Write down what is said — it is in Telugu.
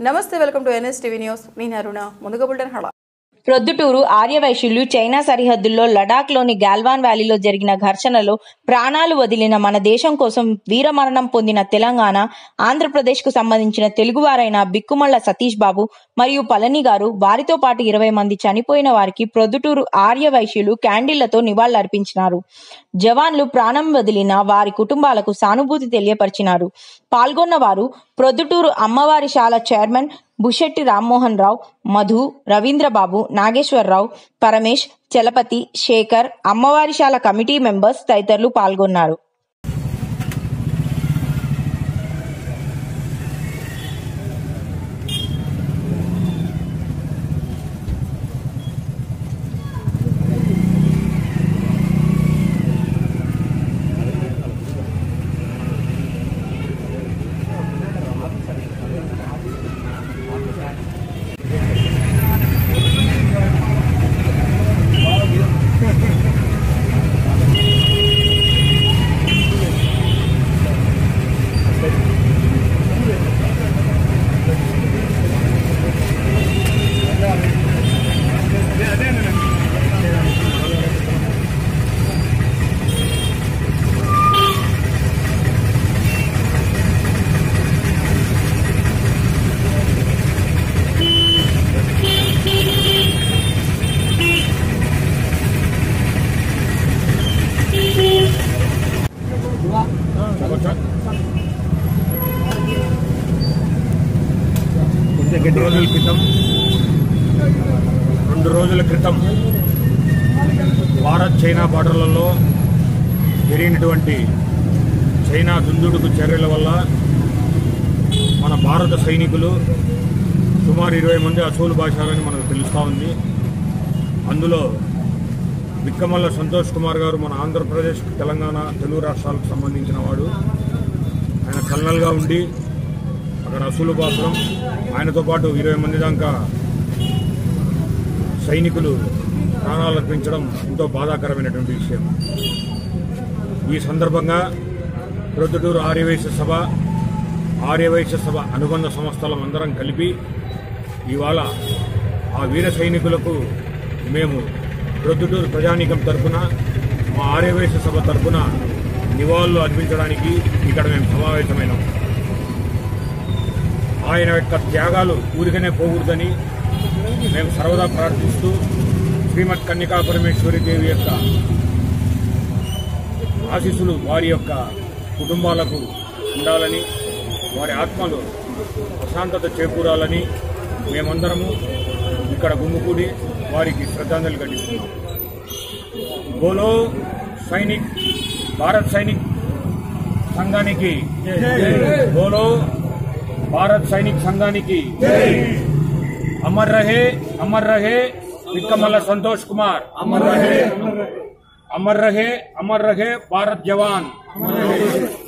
నమస్తే welcome to NS TV news నేను అరుణ ముందుగా బుల్టన్ హళ ప్రొద్దుటూరు ఆర్యవైశ్యులు చైనా సరిహద్దుల్లో లడాఖ్లోని గాల్వాన్ వ్యాలీలో జరిగిన ఘర్షణలో ప్రాణాలు వదిలిన మన దేశం కోసం వీరమరణం పొందిన తెలంగాణ ఆంధ్రప్రదేశ్కు సంబంధించిన తెలుగువారైన బిక్కుమళ్ల సతీష్ బాబు మరియు పళని గారు వారితో పాటు ఇరవై మంది చనిపోయిన వారికి ప్రొద్దుటూరు ఆర్యవైశ్యులు క్యాండిళ్లతో నివాళులర్పించినారు జవాన్లు ప్రాణం వదిలిన వారి కుటుంబాలకు సానుభూతి తెలియపరిచినారు పాల్గొన్న వారు ప్రొద్దుటూరు అమ్మవారి శాల చైర్మన్ బుషెట్టి రామ్మోహన్ రావు మధు రవీంద్రబాబు నాగేశ్వరరావు పరమేష్ చలపతి శేఖర్ అమ్మవారిశాల కమిటీ మెంబర్స్ తదితరులు పాల్గొన్నారు రెండు రోజుల క్రితం రెండు రోజుల క్రితం భారత్ చైనా బార్డర్లలో జరిగినటువంటి చైనా దుందుడుకు చర్యల వల్ల మన భారత సైనికులు సుమారు ఇరవై మంది అసూలు భాషాలని మనకు తెలుస్తూ ఉంది అందులో విక్కమల్ల సంతోష్ కుమార్ గారు మన ఆంధ్రప్రదేశ్ తెలంగాణ తెలుగు రాష్ట్రాలకు సంబంధించిన వాడు ఆయన కల్నల్గా ఉండి అక్కడ అసూలు బాసరం ఆయనతో పాటు ఇరవై మంది దాకా సైనికులు ప్రాణాలు అర్పించడం ఎంతో బాధాకరమైనటువంటి విషయం ఈ సందర్భంగా ప్రొద్దుటూరు ఆర్యవైశ్య సభ ఆర్యవైశ్య సభ అనుబంధ సంస్థలం అందరం కలిపి ఇవాళ ఆ వీర సైనికులకు మేము ప్రొద్దుటూరు ప్రజానీకం తరఫున మా ఆర్యవైశ్య సభ తరఫున నివాళులు అర్పించడానికి ఇక్కడ మేము సమావేశమైనాం ఆయన యొక్క త్యాగాలు ఊరికనే పోకూడదని మేము సర్వదా ప్రార్థిస్తూ శ్రీమద్ కన్యకా పరమేశ్వరి దేవి యొక్క ఆశీస్సులు వారి యొక్క కుటుంబాలకు ఉండాలని వారి ఆత్మలు ప్రశాంతత చేకూరాలని మేమందరము ఇక్కడ గుమ్ముకూడి వారికి శ్రద్ధాంజలి ఘటిస్తున్నాం బోలో సైనిక్ భారత్ సైనిక్ సంఘానికి బోలో భారత్ సైనిక్ సంఘానికి అమర్ రహే అమర్ రహే విక్కమల్ల సంతోష్ కుమార్ అమర్ రహే అమర్ రహే అమర్ రహే భారత్ జవాన్